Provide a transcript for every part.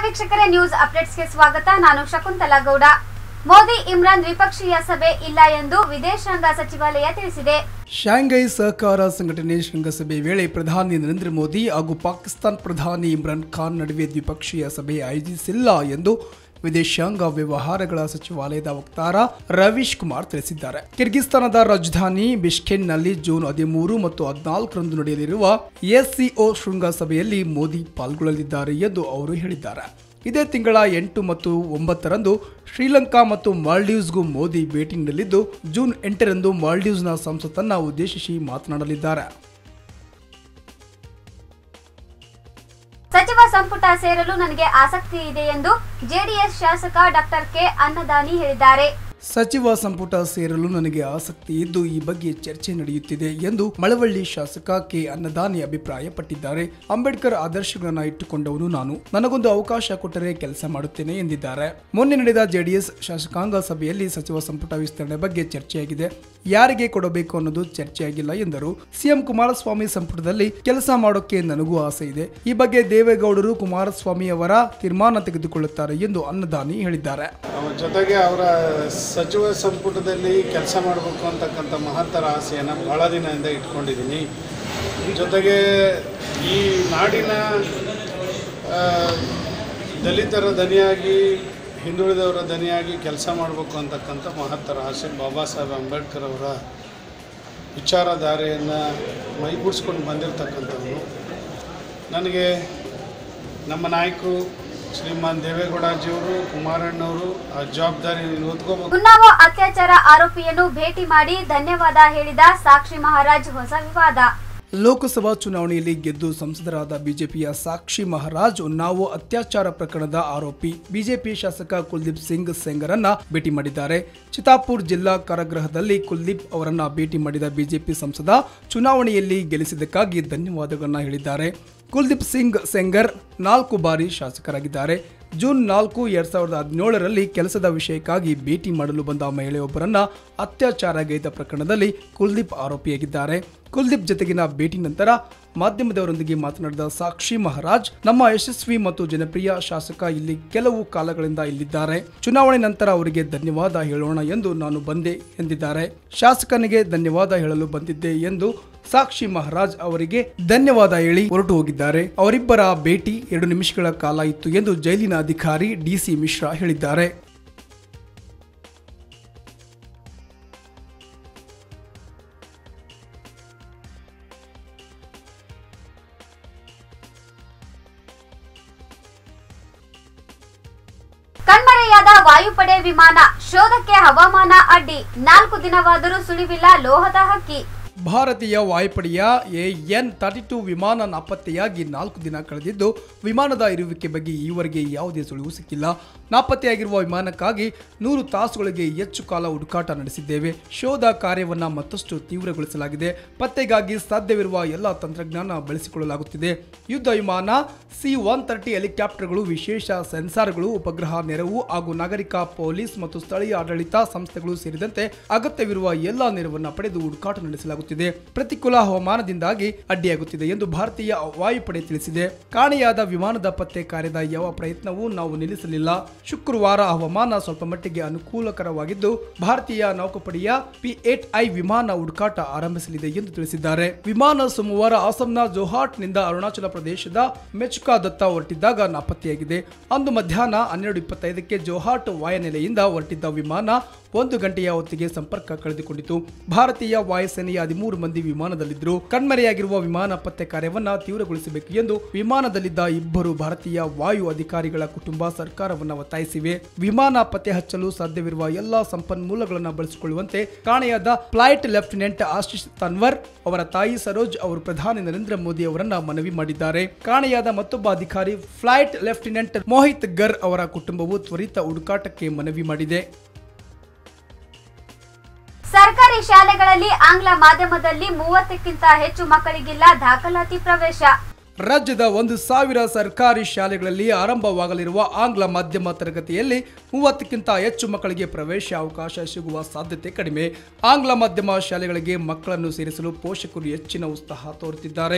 ವೀಕ್ಷಕರೇ ನ್ಯೂಸ್ ಅಪ್ಡೇಟ್ಸ್ಗೆ ಸ್ವಾಗತ ನಾನು ಶಕುಂತಲಾ ಗೌಡ ಮೋದಿ ಇಮ್ರಾನ್ ದ್ವಿಪಕ್ಷೀಯ ಸಭೆ ಇಲ್ಲ ಎಂದು ವಿದೇಶಾಂಗ ಸಚಿವಾಲಯ ತಿಳಿಸಿದೆ ಶಾಂಘೈ ಸಹಕಾರ ಸಂಘಟನೆ ಶೃಂಗಸಭೆ ವೇಳೆ ಪ್ರಧಾನಿ ನರೇಂದ್ರ ಮೋದಿ ಹಾಗೂ ಪಾಕಿಸ್ತಾನ್ ಪ್ರಧಾನಿ ಇಮ್ರಾನ್ ಖಾನ್ ನಡುವೆ ದ್ವಿಪಕ್ಷೀಯ ಸಭೆ ಆಯೋಜಿಸಿಲ್ಲ ಎಂದು ವಿದೇಶಾಂಗ ವ್ಯವಹಾರಗಳ ಸಚಿವಾಲಯದ ವಕ್ತಾರ ರವೀಶ್ ಕುಮಾರ್ ತಿಳಿಸಿದ್ದಾರೆ ಕಿರ್ಗಿಸ್ತಾನದ ರಾಜಧಾನಿ ಬಿಷ್ಕೆನ್ನಲ್ಲಿ ಜೂನ್ ಹದಿಮೂರು ಮತ್ತು ಹದಿನಾಲ್ಕರಂದು ನಡೆಯಲಿರುವ ಎಸ್ಸಿಒ ಶೃಂಗಸಭೆಯಲ್ಲಿ ಮೋದಿ ಪಾಲ್ಗೊಳ್ಳಲಿದ್ದಾರೆ ಎಂದು ಅವರು ಹೇಳಿದ್ದಾರೆ ಇದೇ ತಿಂಗಳ ಎಂಟು ಮತ್ತು ಒಂಬತ್ತರಂದು ಶ್ರೀಲಂಕಾ ಮತ್ತು ಮಾಲ್ಡೀವ್ಸ್ಗೂ ಮೋದಿ ಭೇಟಿ ನೀಡಲಿದ್ದು ಜೂನ್ ಎಂಟರಂದು ಮಾಲ್ಡೀವ್ಸ್ನ ಸಂಸತ್ತನ್ನ ಉದ್ದೇಶಿಸಿ ಮಾತನಾಡಲಿದ್ದಾರೆ ಸಚಿವ ಸಂಪುಟ ಸೇರಲು ನನಗೆ ಆಸಕ್ತಿ ಇದೆ ಎಂದು ಜೆಡಿಎಸ್ ಶಾಸಕ ಡಾಕ್ಟರ್ ಕೆ ಅನ್ನದಾನಿ ಹೇಳಿದ್ದಾರೆ ಸಚಿವ ಸಂಪುಟ ಸೇರಲು ನನಗೆ ಆಸಕ್ತಿ ಇದ್ದು ಈ ಬಗ್ಗೆ ಚರ್ಚೆ ನಡೆಯುತ್ತಿದೆ ಎಂದು ಮಳವಳ್ಳಿ ಶಾಸಕ ಕೆ ಅನ್ನದಾನಿ ಅಭಿಪ್ರಾಯಪಟ್ಟಿದ್ದಾರೆ ಅಂಬೇಡ್ಕರ್ ಆದರ್ಶಗಳನ್ನ ಇಟ್ಟುಕೊಂಡವನು ನಾನು ನನಗೊಂದು ಅವಕಾಶ ಕೊಟ್ಟರೆ ಕೆಲಸ ಮಾಡುತ್ತೇನೆ ಎಂದಿದ್ದಾರೆ ಮೊನ್ನೆ ನಡೆದ ಜೆಡಿಎಸ್ ಶಾಸಕಾಂಗ ಸಭೆಯಲ್ಲಿ ಸಚಿವ ಸಂಪುಟ ವಿಸ್ತರಣೆ ಬಗ್ಗೆ ಚರ್ಚೆಯಾಗಿದೆ ಯಾರಿಗೆ ಕೊಡಬೇಕು ಅನ್ನೋದು ಚರ್ಚೆಯಾಗಿಲ್ಲ ಎಂದರು ಸಿಎಂ ಕುಮಾರಸ್ವಾಮಿ ಸಂಪುಟದಲ್ಲಿ ಕೆಲಸ ಮಾಡೋಕೆ ನನಗೂ ಆಸೆ ಇದೆ ಈ ಬಗ್ಗೆ ದೇವೇಗೌಡರು ಕುಮಾರಸ್ವಾಮಿ ಅವರ ತೀರ್ಮಾನ ತೆಗೆದುಕೊಳ್ಳುತ್ತಾರೆ ಎಂದು ಅನ್ನದಾನಿ ಹೇಳಿದ್ದಾರೆ ಅವ್ರ ಜೊತೆಗೆ ಅವರ ಸಚಿವ ಸಂಪುಟದಲ್ಲಿ ಕೆಲಸ ಮಾಡಬೇಕು ಅಂತಕ್ಕಂಥ ಮಹತ್ತರ ಆಸೆಯನ್ನು ಭಾಳ ದಿನದಿಂದ ಇಟ್ಕೊಂಡಿದ್ದೀನಿ ಜೊತೆಗೆ ಈ ನಾಡಿನ ಆ, ದಲಿತರ ದನಿಯಾಗಿ ಹಿಂದುಳಿದವರ ದನಿಯಾಗಿ ಕೆಲಸ ಮಾಡಬೇಕು ಅಂತಕ್ಕಂಥ ಮಹತ್ತರ ಆಸೆ ಬಾಬಾ ಸಾಹೇಬ್ ಅಂಬೇಡ್ಕರ್ ಅವರ ವಿಚಾರಧಾರೆಯನ್ನು ಮೈಗೂಡಿಸ್ಕೊಂಡು ಬಂದಿರತಕ್ಕಂಥವ್ರು ನನಗೆ ನಮ್ಮ ನಾಯಕರು ಶ್ರೀಮಾನ್ ದೇವೇಗೌಡಜಿಯವರು ಕುಮಾರಣ್ಣವರು ಆ ಜವಾಬ್ದಾರಿ ಹೊತ್ಕೋಬೇಕು ಉನ್ನಾವೋ ಅತ್ಯಾಚಾರ ಆರೋಪಿಯನ್ನು ಭೇಟಿ ಮಾಡಿ ಧನ್ಯವಾದ ಹೇಳಿದ ಸಾಕ್ಷಿ ಮಹಾರಾಜ್ ಹೊಸ ವಿವಾದ ಲೋಕಸಭಾ ಚುನಾವಣೆಯಲ್ಲಿ ಗೆದ್ದು ಸಂಸದರಾದ ಬಿಜೆಪಿಯ ಸಾಕ್ಷಿ ಮಹಾರಾಜ್ ಉನ್ನಾವೋ ಅತ್ಯಾಚಾರ ಪ್ರಕರಣದ ಆರೋಪಿ ಬಿಜೆಪಿ ಶಾಸಕ ಕುಲ್ದೀಪ್ ಸಿಂಗ್ ಸೆಂಗರನ್ನ ಭೇಟಿ ಮಾಡಿದ್ದಾರೆ ಚಿತಾಪುರ್ ಜಿಲ್ಲಾ ಕಾರಾಗೃಹದಲ್ಲಿ ಕುಲ್ದೀಪ್ ಅವರನ್ನ ಭೇಟಿ ಮಾಡಿದ ಬಿಜೆಪಿ ಸಂಸದ ಚುನಾವಣೆಯಲ್ಲಿ ಗೆಲ್ಲಿಸಿದ್ದಕ್ಕಾಗಿ ಧನ್ಯವಾದಗಳನ್ನ ಹೇಳಿದ್ದಾರೆ ಕುಲ್ದೀಪ್ ಸಿಂಗ್ ಸೆಂಗರ್ ನಾಲ್ಕು ಬಾರಿ ಶಾಸಕರಾಗಿದ್ದಾರೆ ಜೂನ್ ನಾಲ್ಕು ಎರಡ್ ಸಾವಿರದ ಹದಿನೇಳರಲ್ಲಿ ಕೆಲಸದ ವಿಷಯಕ್ಕಾಗಿ ಭೇಟಿ ಮಾಡಲು ಬಂದ ಮಹಿಳೆಯೊಬ್ಬರನ್ನ ಅತ್ಯಾಚಾರಗೈದ ಪ್ರಕರಣದಲ್ಲಿ ಕುಲ್ದೀಪ್ ಆರೋಪಿಯಾಗಿದ್ದಾರೆ ಕುಲ್ದೀಪ್ ಜತೆಗಿನ ಭೇಟಿ ನಂತರ ಮಾಧ್ಯಮದವರೊಂದಿಗೆ ಮಾತನಾಡಿದ ಸಾಕ್ಷಿ ಮಹಾರಾಜ್ ನಮ್ಮ ಯಶಸ್ವಿ ಮತ್ತು ಜನಪ್ರಿಯ ಶಾಸಕ ಇಲ್ಲಿ ಕೆಲವು ಕಾಲಗಳಿಂದ ಇಲ್ಲಿದ್ದಾರೆ ಚುನಾವಣೆ ನಂತರ ಅವರಿಗೆ ಧನ್ಯವಾದ ಹೇಳೋಣ ಎಂದು ನಾನು ಬಂದೆ ಎಂದಿದ್ದಾರೆ ಶಾಸಕನಿಗೆ ಧನ್ಯವಾದ ಹೇಳಲು ಬಂದಿದ್ದೆ ಎಂದು ಸಾಕ್ಷಿ ಮಹಾರಾಜ್ ಅವರಿಗೆ ಧನ್ಯವಾದ ಹೇಳಿ ಹೊರಟು ಹೋಗಿದ್ದಾರೆ ಅವರಿಬ್ಬರ ಭೇಟಿ ಎರಡು ನಿಮಿಷಗಳ ಕಾಲ ಇತ್ತು ಎಂದು ಜೈಲಿನ ಅಧಿಕಾರಿ ಡಿಸಿ ಮಿಶ್ರಾ ಹೇಳಿದ್ದಾರೆ ಕಣ್ಮರೆಯಾದ ವಾಯುಪಡೆ ವಿಮಾನ ಶೋಧಕ್ಕೆ ಹವಾಮಾನ ಅಡ್ಡಿ ನಾಲ್ಕು ದಿನವಾದರೂ ಸುಳಿವಿಲ್ಲ ಲೋಹದ ಹಕ್ಕಿ ಭಾರತೀಯ ವಾಯುಪಡೆಯ ಎನ್ ತರ್ಟಿ ಟು ವಿಮಾನ ನಾಪತ್ತೆಯಾಗಿ ನಾಲ್ಕು ದಿನ ಕಳೆದಿದ್ದು ವಿಮಾನದ ಇರುವಿಕೆ ಬಗ್ಗೆ ಈವರೆಗೆ ಯಾವುದೇ ಸುಳಿವು ಸಿಕ್ಕಿಲ್ಲ ನಾಪತ್ತೆಯಾಗಿರುವ ವಿಮಾನಕ್ಕಾಗಿ ನೂರು ತಾಸುಗಳಿಗೆ ಹೆಚ್ಚು ಕಾಲ ಹುಡುಕಾಟ ನಡೆಸಿದ್ದೇವೆ ಶೋಧ ಕಾರ್ಯವನ್ನು ಮತ್ತಷ್ಟು ತೀವ್ರಗೊಳಿಸಲಾಗಿದೆ ಪತ್ತೆಗಾಗಿ ಸಾಧ್ಯವಿರುವ ಎಲ್ಲ ತಂತ್ರಜ್ಞಾನ ಬಳಸಿಕೊಳ್ಳಲಾಗುತ್ತಿದೆ ಯುದ್ಧ ವಿಮಾನ ಸಿ ಒನ್ ತರ್ಟಿ ಹೆಲಿಕಾಪ್ಟರ್ಗಳು ವಿಶೇಷ ಸೆನ್ಸಾರ್ಗಳು ಉಪಗ್ರಹ ನೆರವು ಹಾಗೂ ನಾಗರಿಕ ಪೊಲೀಸ್ ಮತ್ತು ಸ್ಥಳೀಯ ಆಡಳಿತ ಸಂಸ್ಥೆಗಳು ಸೇರಿದಂತೆ ಅಗತ್ಯವಿರುವ ಎಲ್ಲಾ ನೆರವನ್ನು ಪಡೆದು ಹುಡುಕಾಟ ನಡೆಸಲಾಗುತ್ತಿದೆ ಪ್ರತಿಕೂಲ ಹವಾಮಾನದಿಂದಾಗಿ ಅಡ್ಡಿಯಾಗುತ್ತಿದೆ ಎಂದು ಭಾರತೀಯ ವಾಯುಪಡೆ ತಿಳಿಸಿದೆ ಕಾಣೆಯಾದ ವಿಮಾನದ ಪತ್ತೆ ಕಾರ್ಯದ ಯಾವ ಪ್ರಯತ್ನವೂ ನಾವು ನಿಲ್ಲಿಸಲಿಲ್ಲ ಶುಕ್ರವಾರ ಹವಾಮಾನ ಸ್ವಲ್ಪ ಮಟ್ಟಿಗೆ ಅನುಕೂಲಕರವಾಗಿದ್ದು ಭಾರತೀಯ ನೌಕಾಪಡೆಯ ಪಿ ಏಟ್ ಐ ವಿಮಾನ ಹುಡುಕಾಟ ಆರಂಭಿಸಲಿದೆ ಎಂದು ತಿಳಿಸಿದ್ದಾರೆ ವಿಮಾನ ಸೋಮವಾರ ಅಸ್ಸಾಂನ ಜೋಹಾಟ್ನಿಂದ ಅರುಣಾಚಲ ಪ್ರದೇಶದ ಮೆಚುಕಾ ದತ್ತ ಹೊರಟಿದ್ದಾಗ ನಾಪತ್ತೆಯಾಗಿದೆ ಅಂದು ಮಧ್ಯಾಹ್ನ ಹನ್ನೆರಡು ಇಪ್ಪತ್ತೈದಕ್ಕೆ ಜೋಹಾಟ್ ವಾಯುನೆಲೆಯಿಂದ ಹೊರಟಿದ್ದ ವಿಮಾನ ಒಂದು ಗಂಟೆಯ ಹೊತ್ತಿಗೆ ಸಂಪರ್ಕ ಕಳೆದುಕೊಂಡಿತು ಭಾರತೀಯ ವಾಯುಸೇನೆಯ ಹದಿಮೂರು ಮಂದಿ ವಿಮಾನದಲ್ಲಿದ್ದರು ಕಣ್ಮರೆಯಾಗಿರುವ ವಿಮಾನ ಪತ್ತೆ ಕಾರ್ಯವನ್ನ ತೀವ್ರಗೊಳಿಸಬೇಕು ಎಂದು ವಿಮಾನದಲ್ಲಿದ್ದ ಇಬ್ಬರು ಭಾರತೀಯ ವಾಯು ಅಧಿಕಾರಿಗಳ ಕುಟುಂಬ ಸರ್ಕಾರವನ್ನ ಒತ್ತಾಯಿಸಿವೆ ವಿಮಾನ ಪತ್ತೆ ಹಚ್ಚಲು ಸಾಧ್ಯವಿರುವ ಎಲ್ಲಾ ಸಂಪನ್ಮೂಲಗಳನ್ನು ಬಳಸಿಕೊಳ್ಳುವಂತೆ ಕಾಣೆಯಾದ ಫ್ಲೈಟ್ ಲೆಫ್ಟಿನೆಂಟ್ ಆಶಿಶ್ ತನ್ವರ್ ಅವರ ತಾಯಿ ಸರೋಜ್ ಅವರು ಪ್ರಧಾನಿ ನರೇಂದ್ರ ಮೋದಿ ಅವರನ್ನ ಮನವಿ ಮಾಡಿದ್ದಾರೆ ಕಾಣೆಯಾದ ಮತ್ತೊಬ್ಬ ಅಧಿಕಾರಿ ಫ್ಲೈಟ್ ಲೆಫ್ಟಿನೆಂಟ್ ಮೋಹಿತ್ ಗರ್ ಅವರ ಕುಟುಂಬವು ತ್ವರಿತ ಹುಡುಕಾಟಕ್ಕೆ ಮನವಿ ಮಾಡಿದೆ ಸರ್ಕಾರಿ ಶಾಲೆಗಳಲ್ಲಿ ಆಂಗ್ಲ ಮಾಧ್ಯಮದಲ್ಲಿ ಮೂವತ್ತಕ್ಕಿಂತ ಹೆಚ್ಚು ಮಕ್ಕಳಿಗಿಲ್ಲ ದಾಖಲಾತಿ ಪ್ರವೇಶ ರಾಜ್ಯದ ಒಂದು ಸಾವಿರ ಸರ್ಕಾರಿ ಶಾಲೆಗಳಲ್ಲಿ ಆರಂಭವಾಗಲಿರುವ ಆಂಗ್ಲ ಮಾಧ್ಯಮ ತರಗತಿಯಲ್ಲಿ ಮೂವತ್ತಕ್ಕಿಂತ ಹೆಚ್ಚು ಮಕ್ಕಳಿಗೆ ಪ್ರವೇಶ ಅವಕಾಶ ಸಿಗುವ ಸಾಧ್ಯತೆ ಕಡಿಮೆ ಆಂಗ್ಲ ಮಾಧ್ಯಮ ಶಾಲೆಗಳಿಗೆ ಮಕ್ಕಳನ್ನು ಸೇರಿಸಲು ಪೋಷಕರು ಹೆಚ್ಚಿನ ಉತ್ಸಾಹ ತೋರುತ್ತಿದ್ದಾರೆ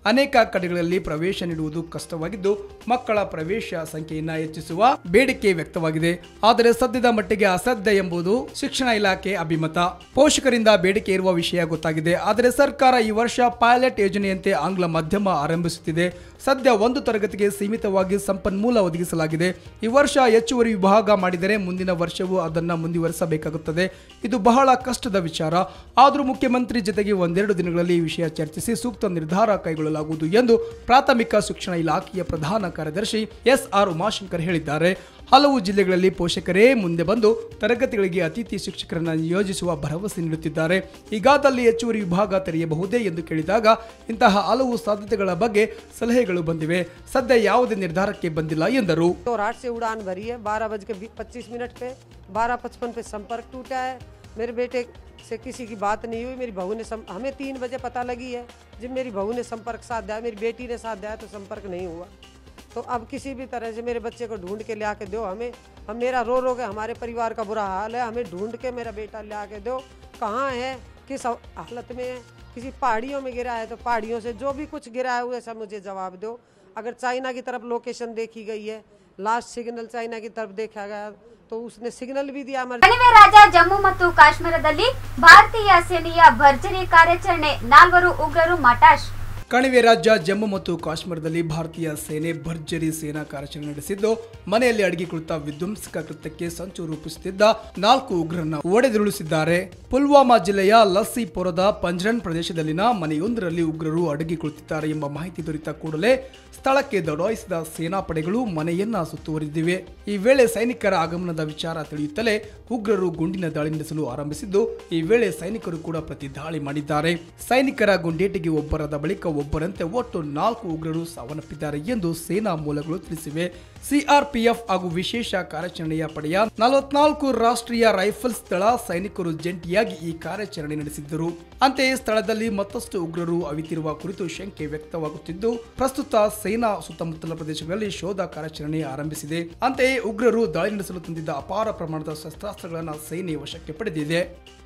ಅನೇಕ ಕಡೆಗಳಲ್ಲಿ ಪ್ರವೇಶ ನೀಡುವುದು ಕಷ್ಟವಾಗಿದ್ದು ಮಕ್ಕಳ ಪ್ರವೇಶ ಸಂಖ್ಯೆಯನ್ನ ಹೆಚ್ಚಿಸುವ ಬೇಡಿಕೆ ವ್ಯಕ್ತವಾಗಿದೆ ಆದರೆ ಸದ್ಯದ ಮಟ್ಟಿಗೆ ಅಸಾಧ್ಯ ಎಂಬುದು ಶಿಕ್ಷಣ ಇಲಾಖೆ ಅಭಿಮತ ಪೋಷಕರಿಂದ ಬೇಡಿಕೆ ಇರುವ ವಿಷಯ ಗೊತ್ತಾಗಿದೆ ಆದರೆ ಸರ್ಕಾರ ಈ ವರ್ಷ ಪೈಲಟ್ ಯೋಜನೆಯಂತೆ ಆಂಗ್ಲ ಮಾಧ್ಯಮ ಆರಂಭಿಸುತ್ತಿದೆ ಸದ್ಯ ಒಂದು ತರಗತಿಗೆ ಸೀಮಿತವಾಗಿ ಸಂಪನ್ಮೂಲ ಒದಗಿಸಲಾಗಿದೆ ಈ ವರ್ಷ ಹೆಚ್ಚುವರಿ ವಿಭಾಗ ಮಾಡಿದರೆ ಮುಂದಿನ ವರ್ಷವೂ ಅದನ್ನು ಮುಂದುವರಿಸಬೇಕಾಗುತ್ತದೆ ಇದು ಬಹಳ ಕಷ್ಟದ ವಿಚಾರ ಆದರೂ ಮುಖ್ಯಮಂತ್ರಿ ಜೊತೆಗೆ ಒಂದೆರಡು ದಿನಗಳಲ್ಲಿ ಈ ವಿಷಯ ಚರ್ಚಿಸಿ ಸೂಕ್ತ ನಿರ್ಧಾರ ಕೈಗೊಳ್ಳಲಾಗುವುದು ಎಂದು ಪ್ರಾಥಮಿಕ ಶಿಕ್ಷಣ ಇಲಾಖೆಯ ಪ್ರಧಾನ ಕಾರ್ಯದರ್ಶಿ ಎಸ್ ಆರ್ ಉಮಾಶಂಕರ್ ಹೇಳಿದ್ದಾರೆ ಹಲವು ಜಿಲ್ಲೆಗಳಲ್ಲಿ ಪೋಷಕರೇ ಮುಂದೆ ಬಂದು ತರಗತಿಗಳಿಗೆ ಅತಿಥಿ ಶಿಕ್ಷಕರನ್ನು ನಿಯೋಜಿಸುವ ಭರವಸೆ ನೀಡುತ್ತಿದ್ದಾರೆ ಈಗಾದಲ್ಲಿ ಹೆಚ್ಚುವರಿ ವಿಭಾಗ ತೆರೆಯಬಹುದೇ ಎಂದು ಕೇಳಿದಾಗ ಇಂತಹ ಹಲವು ಸಾಧ್ಯತೆಗಳ ಬಗ್ಗೆ ಸಲಹೆಗಳು ಬಂದಿವೆ ಸದ್ಯ ಯಾವುದೇ ನಿರ್ಧಾರಕ್ಕೆ ಬಂದಿಲ್ಲ ಎಂದರು तो रात से उड़ान भरी है बारह बज के पच्चीस मिनट पे बारह पचपन पे संपर्क टूटा है मेरे बेटे से किसी की बात नहीं हुई मेरी बहू ने सम, हमें तीन बजे पता लगी है जब मेरी बहू ने संपर्क साध दिया मेरी बेटी ने साथ दिया तो संपर्क नहीं हुआ तो अब किसी भी तरह से मेरे बच्चे को ढूंढ के ले आके दो हमें हम मेरा रो रो के हमारे परिवार का बुरा हाल है हमें ढूंढ के मेरा बेटा ले आके दो कहाँ है किस हालत में है किसी पहाड़ियों में गिरा है तो पहाड़ियों से जो भी कुछ गिरा है वैसा मुझे जवाब दो अगर चाइना की तरफ लोकेशन देखी गई है लास्ट सिग्नल चाइना की तरफ देखा गया तो उसने सिग्नल भी दिया हमारे ಕಣಿವೆ ರಾಜ ಜಮ್ಮು ಮತ್ತು ಕಾಶ್ಮೀರದಲ್ಲಿ ಭಾರತೀಯ ಸೇನೆಯ ಭರ್ಜರಿ ಕಾರ್ಯಾಚರಣೆ ನಾಲ್ವರು ಉಗ್ರರು ಮಟಾಶ್ ಕಣಿವೆ ರಾಜ್ಯ ಜಮ್ಮು ಮತ್ತು ಕಾಶ್ಮೀರದಲ್ಲಿ ಭಾರತೀಯ ಸೇನೆ ಭರ್ಜರಿ ಸೇನಾ ಕಾರ್ಯಾಚರಣೆ ನಡೆಸಿದ್ದು ಮನೆಯಲ್ಲಿ ಅಡಗಿ ಕುಳಿತ ವಿಧ್ವಂಸಕ ಕೃತ್ಯಕ್ಕೆ ಸಂಚು ರೂಪಿಸುತ್ತಿದ್ದ ನಾಲ್ಕು ಉಗ್ರರನ್ನ ಒಡೆದುರುಳಿಸಿದ್ದಾರೆ ಪುಲ್ವಾಮಾ ಜಿಲ್ಲೆಯ ಲಸ್ಸಿಪುರದ ಪಂಜ್ರನ್ ಪ್ರದೇಶದಲ್ಲಿನ ಮನೆಯೊಂದರಲ್ಲಿ ಉಗ್ರರು ಅಡಗಿ ಕುಳಿತಿದ್ದಾರೆ ಎಂಬ ಮಾಹಿತಿ ದೊರೆತ ಕೂಡಲೇ ಸ್ಥಳಕ್ಕೆ ದೌಡಾಯಿಸಿದ ಸೇನಾ ಪಡೆಗಳು ಮನೆಯನ್ನ ಸುತ್ತುವರಿದಿವೆ ಈ ವೇಳೆ ಸೈನಿಕರ ಆಗಮನದ ವಿಚಾರ ತಿಳಿಯುತ್ತಲೇ ಉಗ್ರರು ಗುಂಡಿನ ದಾಳಿ ನಡೆಸಲು ಆರಂಭಿಸಿದ್ದು ಈ ವೇಳೆ ಸೈನಿಕರು ಕೂಡ ಪ್ರತಿ ದಾಳಿ ಮಾಡಿದ್ದಾರೆ ಸೈನಿಕರ ಗುಂಡೇಟಿಗೆ ಒಬ್ಬರಾದ ಬಳಿಕ ಒಬ್ಬರಂತೆ ಒಟ್ಟು ನಾಲ್ಕು ಉಗ್ರರು ಸಾವನ್ನಪ್ಪಿದ್ದಾರೆ ಎಂದು ಸೇನಾ ಮೂಲಗಳು ತಿಳಿಸಿವೆ ಸಿಆರ್ಪಿಎಫ್ ಹಾಗೂ ವಿಶೇಷ ಕಾರ್ಯಾಚರಣೆಯ ಪಡೆಯ ನಲವತ್ನಾಲ್ಕು ರಾಷ್ಟ್ರೀಯ ರೈಫಲ್ಸ್ ದಳ ಸೈನಿಕರು ಜಂಟಿಯಾಗಿ ಈ ಕಾರ್ಯಾಚರಣೆ ನಡೆಸಿದ್ದರು ಅಂತೆಯೇ ಸ್ಥಳದಲ್ಲಿ ಮತ್ತಷ್ಟು ಉಗ್ರರು ಅವಿತಿರುವ ಕುರಿತು ಶಂಕೆ ವ್ಯಕ್ತವಾಗುತ್ತಿದ್ದು ಪ್ರಸ್ತುತ ಸೇನಾ ಸುತ್ತಮುತ್ತಲ ಪ್ರದೇಶಗಳಲ್ಲಿ ಶೋಧ ಕಾರ್ಯಾಚರಣೆ ಆರಂಭಿಸಿದೆ ಅಂತೆಯೇ ಉಗ್ರರು ದಾಳಿ ನಡೆಸಲು ತಂದಿದ್ದ ಅಪಾರ ಪ್ರಮಾಣದ ಶಸ್ತ್ರಾಸ್ತ್ರಗಳನ್ನು ಸೇನೆ ವಶಕ್ಕೆ ಪಡೆದಿದೆ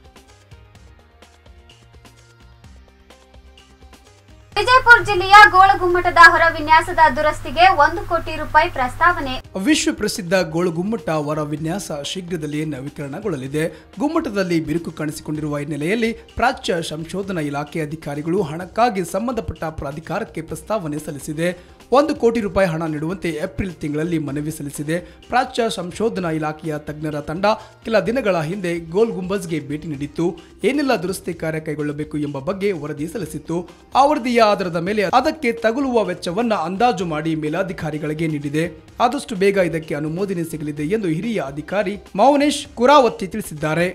ವಿಜಯಪುರ ಜಿಲ್ಲೆಯ ಗೋಳಗುಮ್ಮಟದ ಹೊರ ವಿನ್ಯಾಸದ ದುರಸ್ತಿಗೆ ಒಂದು ಕೋಟಿ ರೂಪಾಯಿ ಪ್ರಸ್ತಾವನೆ ವಿಶ್ವ ಪ್ರಸಿದ್ಧ ಗೋಳು ಗುಮ್ಮಟ ಹೊರ ವಿನ್ಯಾಸ ಶೀಘ್ರದಲ್ಲೇ ನವೀಕರಣಗೊಳ್ಳಲಿದೆ ಗುಮ್ಮಟದಲ್ಲಿ ಬಿರುಕು ಕಾಣಿಸಿಕೊಂಡಿರುವ ಹಿನ್ನೆಲೆಯಲ್ಲಿ ಪ್ರಾಚ್ಯ ಸಂಶೋಧನಾ ಇಲಾಖೆ ಅಧಿಕಾರಿಗಳು ಹಣಕ್ಕಾಗಿ ಸಂಬಂಧಪಟ್ಟ ಪ್ರಾಧಿಕಾರಕ್ಕೆ ಪ್ರಸ್ತಾವನೆ ಸಲ್ಲಿಸಿದೆ ಒಂದು ಕೋಟಿ ರೂಪಾಯಿ ಹಣ ನೀಡುವಂತೆ ಏಪ್ರಿಲ್ ತಿಂಗಳಲ್ಲಿ ಮನವಿ ಸಲ್ಲಿಸಿದೆ ಪ್ರಾಚ್ಯ ಸಂಶೋಧನಾ ಇಲಾಖೆಯ ತಜ್ಞರ ತಂಡ ಕೆಲ ದಿನಗಳ ಹಿಂದೆ ಗೋಲ್ ಗುಂಬಜ್ಗೆ ಭೇಟಿ ನೀಡಿತ್ತು ಏನೆಲ್ಲ ದುರಸ್ತಿ ಕಾರ್ಯ ಕೈಗೊಳ್ಳಬೇಕು ಎಂಬ ಬಗ್ಗೆ ವರದಿ ಸಲ್ಲಿಸಿತ್ತು ಆ ವರದಿಯ ಆಧಾರದ ಮೇಲೆ ಅದಕ್ಕೆ ತಗುಲುವ ವೆಚ್ಚವನ್ನ ಅಂದಾಜು ಮಾಡಿ ಮೇಲಾಧಿಕಾರಿಗಳಿಗೆ ನೀಡಿದೆ ಆದಷ್ಟು ಬೇಗ ಇದಕ್ಕೆ ಅನುಮೋದನೆ ಸಿಗಲಿದೆ ಎಂದು ಹಿರಿಯ ಅಧಿಕಾರಿ ಮೌನೇಶ್ ಕುರಾವತ್ತಿ ತಿಳಿಸಿದ್ದಾರೆ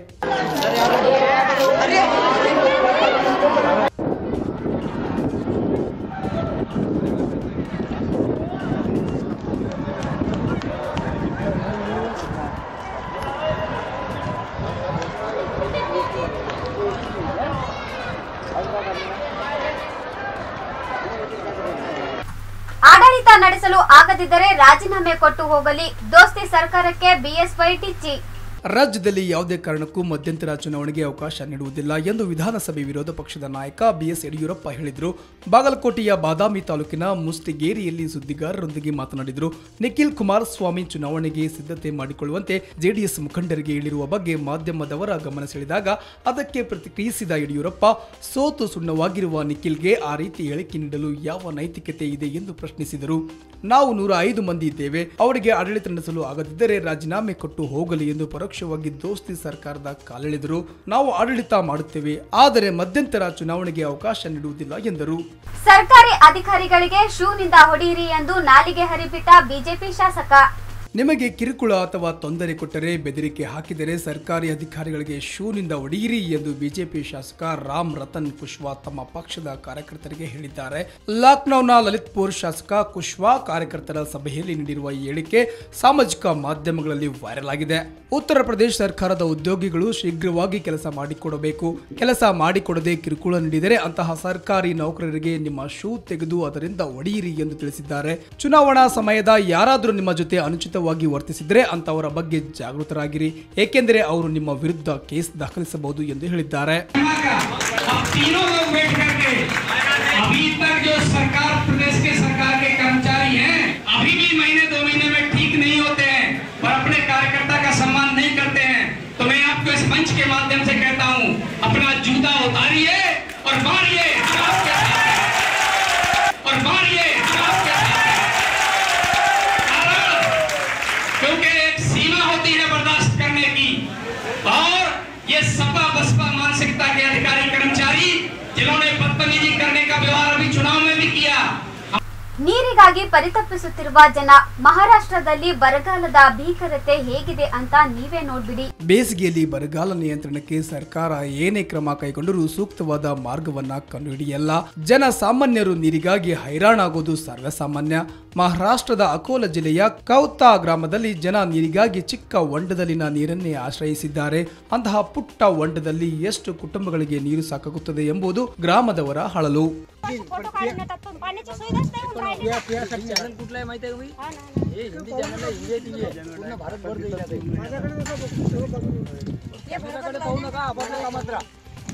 ಆಡಳಿತ ನಡೆಸಲು ಆಗದಿದ್ದರೆ ರಾಜೀನಾಮೆ ಕೊಟ್ಟು ಹೋಗಲಿ ದೋಸ್ತಿ ಸರ್ಕಾರಕ್ಕೆ ಬಿಎಸ್ವೈ ಟಿಚ್ಚಿ ರಾಜ್ಯದಲ್ಲಿ ಯಾವುದೇ ಕಾರಣಕ್ಕೂ ಮಧ್ಯಂತರ ಚುನಾವಣೆಗೆ ಅವಕಾಶ ನೀಡುವುದಿಲ್ಲ ಎಂದು ವಿಧಾನಸಭೆ ವಿರೋಧ ಪಕ್ಷದ ನಾಯಕ ಬಿಎಸ್ ಯಡಿಯೂರಪ್ಪ ಹೇಳಿದರು ಬಾಗಲಕೋಟೆಯ ಬಾದಾಮಿ ತಾಲೂಕಿನ ಮುಸ್ತಿಗೇರಿಯಲ್ಲಿ ಸುದ್ದಿಗಾರರೊಂದಿಗೆ ಮಾತನಾಡಿದರು ನಿಖಿಲ್ ಕುಮಾರಸ್ವಾಮಿ ಚುನಾವಣೆಗೆ ಸಿದ್ಧತೆ ಮಾಡಿಕೊಳ್ಳುವಂತೆ ಜೆಡಿಎಸ್ ಮುಖಂಡರಿಗೆ ಹೇಳಿರುವ ಬಗ್ಗೆ ಮಾಧ್ಯಮದವರ ಗಮನ ಸೆಳೆದಾಗ ಅದಕ್ಕೆ ಪ್ರತಿಕ್ರಿಯಿಸಿದ ಯಡಿಯೂರಪ್ಪ ಸೋತು ಸುಣ್ಣವಾಗಿರುವ ನಿಖಿಲ್ಗೆ ಆ ರೀತಿ ಹೇಳಿಕೆ ನೀಡಲು ಯಾವ ನೈತಿಕತೆ ಇದೆ ಎಂದು ಪ್ರಶ್ನಿಸಿದರು ನಾವು ನೂರ ಐದು ಮಂದಿ ಇದ್ದೇವೆ ಅವರಿಗೆ ಆಡಳಿತ ನಡೆಸಲು ಆಗದಿದ್ದರೆ ರಾಜೀನಾಮೆ ಕೊಟ್ಟು ಹೋಗಲಿ ಎಂದು ಪರೋಕ್ಷವಾಗಿ ದೋಸ್ತಿ ಸರ್ಕಾರದ ಕಾಲೆಳೆದರು ನಾವು ಆಡಳಿತ ಮಾಡುತ್ತೇವೆ ಆದರೆ ಮಧ್ಯಂತರ ಚುನಾವಣೆಗೆ ಅವಕಾಶ ನೀಡುವುದಿಲ್ಲ ಎಂದರು ಸರ್ಕಾರಿ ಅಧಿಕಾರಿಗಳಿಗೆ ಶೂನಿಂದ ಹೊಡೆಯಿರಿ ಎಂದು ನಾಲಿಗೆ ಹರಿಬಿಟ್ಟ ಬಿಜೆಪಿ ಶಾಸಕ ನಿಮಗೆ ಕಿರುಕುಳ ಅಥವಾ ತೊಂದರೆ ಕೊಟ್ಟರೆ ಬೆದರಿಕೆ ಹಾಕಿದರೆ ಸರ್ಕಾರಿ ಅಧಿಕಾರಿಗಳಿಗೆ ಶೂನಿಂದ ಹೊಡೆಯಿರಿ ಎಂದು ಬಿಜೆಪಿ ಶಾಸಕ ರಾಮ್ ರತನ್ ಕುಶ್ವಾ ತಮ್ಮ ಪಕ್ಷದ ಕಾರ್ಯಕರ್ತರಿಗೆ ಹೇಳಿದ್ದಾರೆ ಲಾಕ್ಡೌನ್ನ ಲಲಿತ್ಪುರ್ ಶಾಸಕ ಕುಶ್ವಾ ಕಾರ್ಯಕರ್ತರ ಸಭೆಯಲ್ಲಿ ನೀಡಿರುವ ಈ ಹೇಳಿಕೆ ಸಾಮಾಜಿಕ ಮಾಧ್ಯಮಗಳಲ್ಲಿ ವೈರಲ್ ಆಗಿದೆ ಉತ್ತರ ಪ್ರದೇಶ ಸರ್ಕಾರದ ಉದ್ಯೋಗಿಗಳು ಶೀಘ್ರವಾಗಿ ಕೆಲಸ ಮಾಡಿಕೊಡಬೇಕು ಕೆಲಸ ಮಾಡಿಕೊಡದೆ ಕಿರುಕುಳ ನೀಡಿದರೆ ಅಂತಹ ಸರ್ಕಾರಿ ನೌಕರರಿಗೆ ನಿಮ್ಮ ಶೂ ತೆಗೆದು ಅದರಿಂದ ಒಡೆಯಿರಿ ಎಂದು ತಿಳಿಸಿದ್ದಾರೆ ಚುನಾವಣಾ ಸಮಯದ ಯಾರಾದರೂ ನಿಮ್ಮ ಜೊತೆ ಅನುಚಿತವಾಗಿ ವರ್ತಿಸಿದರೆ ಅಂತವರ ಬಗ್ಗೆ ಜಾಗೃತರಾಗಿರಿ ಏಕೆಂದರೆ ಅವರು ನಿಮ್ಮ ವಿರುದ್ಧ ಕೇಸ್ ದಾಖಲಿಸಬಹುದು ಎಂದು ಹೇಳಿದ್ದಾರೆ अब तीनों लोग बैठ करके अभी तक जो सरकार प्रदेश के सरकार के कर्मचारी हैं अभी भी महीने दो महीने में ठीक नहीं होते हैं और अपने कार्यकर्ता का सम्मान नहीं करते हैं तो मैं आपको इस मंच के माध्यम से कहता हूँ अपना जूता उतारिए और मारिए हम आपके साथ हैं। और मारिए हम आपके साथ हैं। कारण क्योंकि एक सीमा होती है बर्दाश्त करने की और ये सपा बसपा मानसिकता के अधिकारी कर्मचारी जिन्होंने बदतमीजी करने का व्यवहार अभी चुनाव में भी किया ನೀರಿಗಾಗಿ ಪರಿತಪಿಸುತ್ತಿರುವ ಜನ ಮಹಾರಾಷ್ಟ್ರದಲ್ಲಿ ಬರಗಾಲದ ಭೀಕರತೆ ಹೇಗಿದೆ ಅಂತ ನೀವೇ ನೋಡ್ಬಿಡಿ ಬೇಸಿಗೆಯಲ್ಲಿ ಬರಗಾಲ ನಿಯಂತ್ರಣಕ್ಕೆ ಸರ್ಕಾರ ಏನೇ ಕ್ರಮ ಕೈಗೊಂಡರೂ ಸೂಕ್ತವಾದ ಮಾರ್ಗವನ್ನ ಕಂಡುಹಿಡಿಯಲ್ಲ ಜನ ಸಾಮಾನ್ಯರು ನೀರಿಗಾಗಿ ಹೈರಾಣಾಗೋದು ಸರ್ವಸಾಮಾನ್ಯ ಮಹಾರಾಷ್ಟ್ರದ ಅಕೋಲ ಜಿಲ್ಲೆಯ ಕೌತಾ ಗ್ರಾಮದಲ್ಲಿ ಜನ ನೀರಿಗಾಗಿ ಚಿಕ್ಕ ಹೊಂಡದಲ್ಲಿನ ನೀರನ್ನೇ ಆಶ್ರಯಿಸಿದ್ದಾರೆ ಅಂತಹ ಪುಟ್ಟ ಹೊಂಡದಲ್ಲಿ ಎಷ್ಟು ಕುಟುಂಬಗಳಿಗೆ ನೀರು ಸಾಕಾಗುತ್ತದೆ ಎಂಬುದು ಗ್ರಾಮದವರ ಹಳಲು फोटो काढण्यात पण पाण्याची सुविधाच नाही होऊन राहिली. चॅनल कुठला आहे माहिती आहे का तुम्ही हे हिंदी चॅनल आहे हिंदी टीव्ही आहे पूर्ण भारतभर देईल आता हे. कॅमेराकडे पाहू नका आपापल्या कामात राहा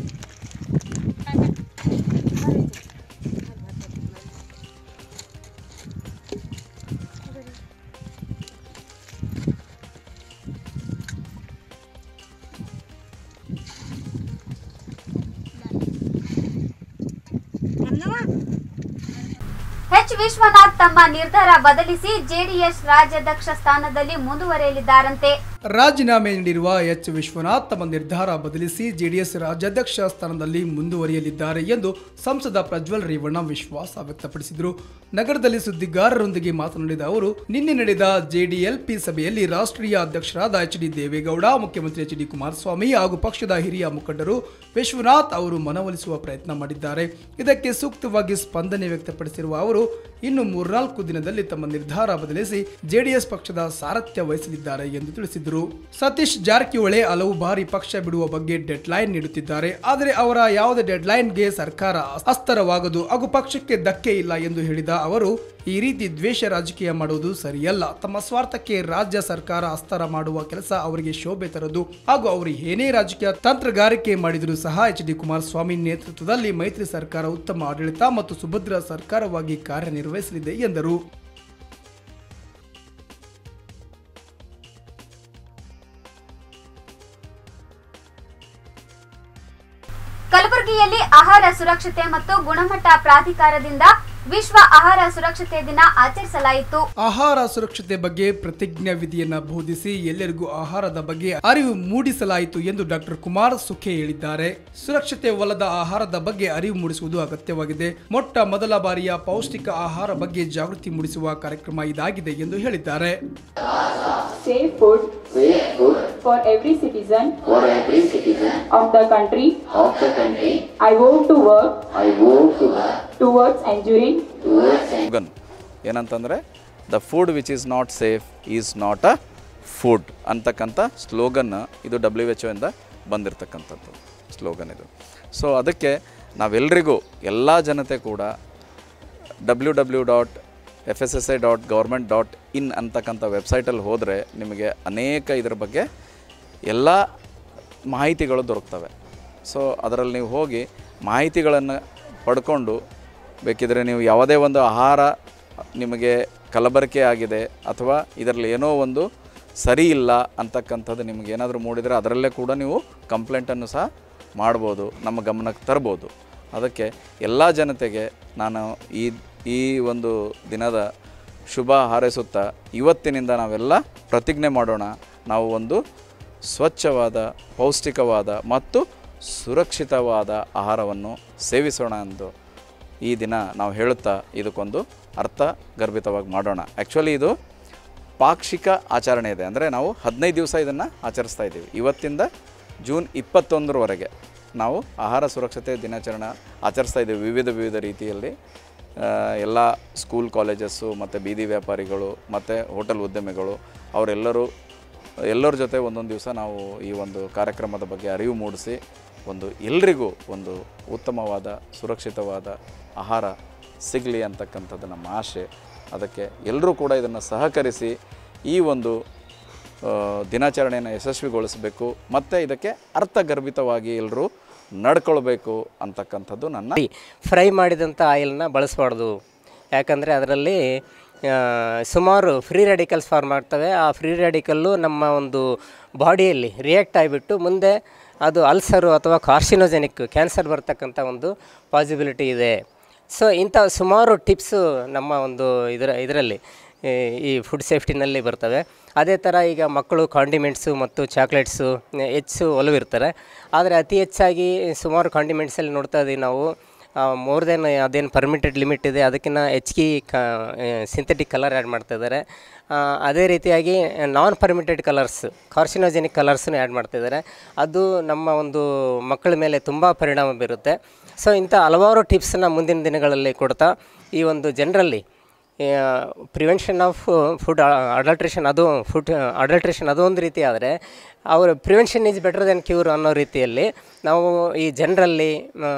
ಎಚ್ ವಿಶ್ವನಾಥ್ ತಮ್ಮ ನಿರ್ಧಾರ ಬದಲಿಸಿ ಜೆಡಿಎಸ್ ರಾಜ್ಯಾಧ್ಯಕ್ಷ ಸ್ಥಾನದಲ್ಲಿ ಮುಂದುವರೆಯಲಿದ್ದಾರಂತೆ ರಾಜೀನಾಮೆ ನೀಡಿರುವ ಎಚ್ ವಿಶ್ವನಾಥ್ ತಮ್ಮ ನಿರ್ಧಾರ ಬದಲಿಸಿ ಜೆಡಿಎಸ್ ರಾಜ್ಯಾಧ್ಯಕ್ಷ ಸ್ಥಾನದಲ್ಲಿ ಮುಂದುವರಿಯಲಿದ್ದಾರೆ ಎಂದು ಸಂಸದ ಪ್ರಜ್ವಲ್ ರೇವಣ್ಣ ವಿಶ್ವಾಸ ವ್ಯಕ್ತಪಡಿಸಿದರು ನಗರದಲ್ಲಿ ಸುದ್ದಿಗಾರರೊಂದಿಗೆ ಮಾತನಾಡಿದ ಅವರು ನಿನ್ನೆ ನಡೆದ ಜೆಡಿಎಲ್ಪಿ ಸಭೆಯಲ್ಲಿ ರಾಷ್ಟ್ರೀಯ ಅಧ್ಯಕ್ಷರಾದ ಎಚ್ ಡಿ ದೇವೇಗೌಡ ಮುಖ್ಯಮಂತ್ರಿ ಎಚ್ ಡಿ ಕುಮಾರಸ್ವಾಮಿ ಹಾಗೂ ಪಕ್ಷದ ಹಿರಿಯ ಮುಖಂಡರು ವಿಶ್ವನಾಥ್ ಅವರು ಮನವೊಲಿಸುವ ಪ್ರಯತ್ನ ಮಾಡಿದ್ದಾರೆ ಇದಕ್ಕೆ ಸೂಕ್ತವಾಗಿ ಸ್ಪಂದನೆ ವ್ಯಕ್ತಪಡಿಸಿರುವ ಅವರು ಇನ್ನು ಮೂರ್ನಾಲ್ಕು ದಿನದಲ್ಲಿ ತಮ್ಮ ನಿರ್ಧಾರ ಬದಲಿಸಿ ಜೆಡಿಎಸ್ ಪಕ್ಷದ ಸಾರಥ್ಯ ವಹಿಸಲಿದ್ದಾರೆ ಎಂದು ತಿಳಿಸಿದರು ಸತೀಶ್ ಜಾರಕಿಹೊಳಿ ಹಲವು ಬಾರಿ ಪಕ್ಷ ಬಿಡುವ ಬಗ್ಗೆ ಡೆಡ್ಲೈನ್ ನೀಡುತ್ತಿದ್ದಾರೆ ಆದರೆ ಅವರ ಯಾವುದೇ ಡೆಡ್ಲೈನ್ಗೆ ಸರ್ಕಾರ ಅಸ್ತರವಾಗದು ಹಾಗೂ ಪಕ್ಷಕ್ಕೆ ಧಕ್ಕೆ ಇಲ್ಲ ಎಂದು ಹೇಳಿದ ಅವರು ಈ ರೀತಿ ದ್ವೇಷ ರಾಜಕೀಯ ಮಾಡುವುದು ಸರಿಯಲ್ಲ ತಮ್ಮ ಸ್ವಾರ್ಥಕ್ಕೆ ರಾಜ್ಯ ಸರ್ಕಾರ ಅಸ್ತರ ಮಾಡುವ ಕೆಲಸ ಅವರಿಗೆ ಶೋಭೆ ತರದು ಹಾಗೂ ಅವರು ಏನೇ ರಾಜಕೀಯ ತಂತ್ರಗಾರಿಕೆ ಮಾಡಿದರೂ ಸಹ ಎಚ್ ಡಿ ಕುಮಾರಸ್ವಾಮಿ ನೇತೃತ್ವದಲ್ಲಿ ಮೈತ್ರಿ ಸರ್ಕಾರ ಉತ್ತಮ ಆಡಳಿತ ಮತ್ತು ಸುಭದ್ರ ಸರ್ಕಾರವಾಗಿ ಕಾರ್ಯನಿರ್ವಹಿಸಲಿದೆ ಎಂದರು ಕಲಬುರಗಿಯಲ್ಲಿ ಆಹಾರ ಸುರಕ್ಷತೆ ಮತ್ತು ಗುಣಮಟ್ಟ ಪ್ರಾಧಿಕಾರದಿಂದ ವಿಶ್ವ ಆಹಾರ ಸುರಕ್ಷತೆ ದಿನ ಆಚರಿಸಲಾಯಿತು ಆಹಾರ ಸುರಕ್ಷತೆ ಬಗ್ಗೆ ಪ್ರತಿಜ್ಞಾ ವಿಧಿಯನ್ನ ಬೋಧಿಸಿ ಎಲ್ಲರಿಗೂ ಆಹಾರದ ಬಗ್ಗೆ ಅರಿವು ಮೂಡಿಸಲಾಯಿತು ಎಂದು ಡಾಕ್ಟರ್ ಕುಮಾರ್ ಸುಖೆ ಹೇಳಿದ್ದಾರೆ ಸುರಕ್ಷತೆ ಒಲ್ಲದ ಆಹಾರದ ಬಗ್ಗೆ ಅರಿವು ಮೂಡಿಸುವುದು ಅಗತ್ಯವಾಗಿದೆ ಮೊಟ್ಟ ಮೊದಲ ಬಾರಿಯ ಪೌಷ್ಟಿಕ ಆಹಾರ ಬಗ್ಗೆ ಜಾಗೃತಿ ಮೂಡಿಸುವ ಕಾರ್ಯಕ್ರಮ ಇದಾಗಿದೆ ಎಂದು ಹೇಳಿದ್ದಾರೆ safe food safe food for every citizen for every citizen of the country. of the country. I vote to work I vote to work towards ensuring towards slogan ಏನಂತಂದರೆ the food which is not safe is not a food ಅಂತಕ್ಕಂಥ slogan ಇದು W H ಇಂದ ಬಂದಿರತಕ್ಕಂಥದ್ದು slogan ಇದು so ಅದಕ್ಕೆ ನಾವೆಲ್ಲರಿಗೂ ಎಲ್ಲ ಜನತೆ ಕೂಡ W W dot F S S I dot government dot in ಅಂತಕ್ಕಂಥ ವೆಬ್ಸೈಟಲ್ಲಿ ಹೋದರೆ ನಿಮಗೆ ಅನೇಕ ಇದರ ಬಗ್ಗೆ ಎಲ್ಲ ಮಾಹಿತಿಗಳು ದೊರಕ್ತವೆ ಸೊ ಅದರಲ್ಲಿ ನೀವು ಹೋಗಿ ಮಾಹಿತಿಗಳನ್ನು ಪಡ್ಕೊಂಡು ಬೇಕಿದ್ರೆ ನೀವು ಯಾವುದೇ ಒಂದು ಆಹಾರ ನಿಮಗೆ ಕಲಬೆರಕೆ ಆಗಿದೆ ಅಥವಾ ಇದರಲ್ಲಿ ಏನೋ ಒಂದು ಸರಿ ಇಲ್ಲ ಅಂತಕ್ಕಂಥದ್ದು ನಿಮ್ಗೆ ಏನಾದರೂ ಮೂಡಿದರೆ ಅದರಲ್ಲೇ ಕೂಡ ನೀವು ಕಂಪ್ಲೇಂಟನ್ನು ಸಹ ಮಾಡ್ಬೋದು ನಮ್ಮ ಗಮನಕ್ಕೆ ತರ್ಬೋದು ಅದಕ್ಕೆ ಎಲ್ಲ ಜನತೆಗೆ ನಾನು ಈ ಈ ಒಂದು ದಿನದ ಶುಭ ಹಾರೈಸುತ್ತಾ ಇವತ್ತಿನಿಂದ ನಾವೆಲ್ಲ ಪ್ರತಿಜ್ಞೆ ಮಾಡೋಣ ನಾವು ಒಂದು ಸ್ವಚ್ಛವಾದ ಪೌಷ್ಟಿಕವಾದ ಮತ್ತು ಸುರಕ್ಷಿತವಾದ ಆಹಾರವನ್ನು ಸೇವಿಸೋಣ ಎಂದು ಈ ದಿನ ನಾವು ಹೇಳುತ್ತಾ ಇದಕ್ಕೊಂದು ಅರ್ಥ ಗರ್ಭಿತವಾಗಿ ಮಾಡೋಣ ಆ್ಯಕ್ಚುಲಿ ಇದು ಪಾಕ್ಷಿಕ ಆಚರಣೆ ಇದೆ ಅಂದರೆ ನಾವು ಹದಿನೈದು ದಿವಸ ಇದನ್ನು ಆಚರಿಸ್ತಾ ಇದ್ದೀವಿ ಇವತ್ತಿಂದ ಜೂನ್ ಇಪ್ಪತ್ತೊಂದರವರೆಗೆ ನಾವು ಆಹಾರ ಸುರಕ್ಷತೆ ದಿನಾಚರಣೆ ಆಚರಿಸ್ತಾ ಇದ್ದೀವಿ ವಿವಿಧ ವಿವಿಧ ರೀತಿಯಲ್ಲಿ ಎಲ್ಲ ಸ್ಕೂಲ್ ಕಾಲೇಜಸ್ಸು ಮತ್ತು ಬೀದಿ ವ್ಯಾಪಾರಿಗಳು ಮತ್ತು ಹೋಟೆಲ್ ಉದ್ಯಮಿಗಳು ಅವರೆಲ್ಲರೂ ಎಲ್ಲರ ಜೊತೆ ಒಂದೊಂದು ದಿವಸ ನಾವು ಈ ಒಂದು ಕಾರ್ಯಕ್ರಮದ ಬಗ್ಗೆ ಅರಿವು ಮೂಡಿಸಿ ಒಂದು ಎಲ್ರಿಗೂ ಒಂದು ಉತ್ತಮವಾದ ಸುರಕ್ಷಿತವಾದ ಆಹಾರ ಸಿಗಲಿ ಅಂತಕ್ಕಂಥದ್ದು ನಮ್ಮ ಆಶೆ ಅದಕ್ಕೆ ಎಲ್ಲರೂ ಕೂಡ ಇದನ್ನು ಸಹಕರಿಸಿ ಈ ಒಂದು ಆ, ದಿನಾಚರಣೆಯನ್ನು ಯಶಸ್ವಿಗೊಳಿಸಬೇಕು ಮತ್ತು ಇದಕ್ಕೆ ಅರ್ಥಗರ್ಭಿತವಾಗಿ ಎಲ್ಲರೂ ನಡ್ಕೊಳ್ಬೇಕು ಅಂತಕ್ಕಂಥದ್ದು ನನ್ನ ಫ್ರೈ ಮಾಡಿದಂಥ ಆಯಿಲ್ನ ಬಳಸಬಾರ್ದು ಯಾಕಂದರೆ ಅದರಲ್ಲಿ ಆ, ಸುಮಾರು ಫ್ರೀ ರ್ಯಾಡಿಕಲ್ಸ್ ಫಾರ್ಮ್ ಆಗ್ತವೆ ಆ ಫ್ರೀ ರ್ಯಾಡಿಕಲ್ಲು ನಮ್ಮ ಒಂದು ಬಾಡಿಯಲ್ಲಿ ರಿಯಾಕ್ಟ್ ಆಗಿಬಿಟ್ಟು ಮುಂದೆ ಅದು ಅಲ್ಸರು ಅಥವಾ ಕಾರ್ಸಿನೋಜೆನಿಕ್ ಕ್ಯಾನ್ಸರ್ ಬರ್ತಕ್ಕಂಥ ಒಂದು ಪಾಸಿಬಿಲಿಟಿ ಇದೆ ಸೊ ಇಂಥ ಸುಮಾರು ಟಿಪ್ಸು ನಮ್ಮ ಒಂದು ಇದರ ಇದರಲ್ಲಿ ಈ- ಈ ಫುಡ್ ಸೇಫ್ಟಿನಲ್ಲಿ ಬರ್ತವೆ ಅದೇ ಥರ ಈಗ ಮಕ್ಕಳು ಕಾಂಡಿಮೆಂಟ್ಸು ಮತ್ತು ಚಾಕ್ಲೇಟ್ಸು ಹೆಚ್ಚು ಒಲವಿರ್ತಾರೆ ಆದರೆ ಅತಿ ಹೆಚ್ಚಾಗಿ ಸುಮಾರು ಕಾಂಡಿಮೆಂಟ್ಸಲ್ಲಿ ನೋಡ್ತಾ ಇದ್ದೀವಿ ನಾವು ಮೋರ್ ದೆನ್ ಅದೇನು ಪರ್ಮಿಟೆಡ್ ಲಿಮಿಟ್ ಇದೆ ಅದಕ್ಕಿಂತ ಹೆಚ್ಚಿಗೆ ಕ ಸಿಂಥೆಟಿಕ್ ಕಲರ್ ಆ್ಯಡ್ ಮಾಡ್ತಾ ಇದ್ದಾರೆ ಆ, ಅದೇ ರೀತಿಯಾಗಿ ನಾನ್ ಪರ್ಮಿಟೆಡ್ ಕಲರ್ಸ್ ಕಾರ್ಸಿನೋಜೆನಿಕ್ ಕಲರ್ಸನ್ನು ಆ್ಯಡ್ ಮಾಡ್ತಿದ್ದಾರೆ ಅದು ನಮ್ಮ ಒಂದು ಮಕ್ಕಳ ಮೇಲೆ ತುಂಬ ಪರಿಣಾಮ ಬೀರುತ್ತೆ ಸೊ ಇಂಥ ಹಲವಾರು ಟಿಪ್ಸನ್ನು ಮುಂದಿನ ದಿನಗಳಲ್ಲಿ ಕೊಡ್ತಾ ಈ ಒಂದು ಜನರಲ್ಲಿ ಪ್ರಿವೆನ್ಷನ್ ಆಫ್ ಫುಡ್ ಅಡಲ್ಟ್ರೇಷನ್ ಅದು ಫುಡ್ ಅಡಲ್ಟ್ರೇಷನ್ ಅದು ಒಂದು ರೀತಿ ಆದರೆ ಅವರು prevention is better than cure ಅನ್ನೋ ರೀತಿಯಲ್ಲಿ ನಾವು ಈ ಜನರಲ್ಲಿ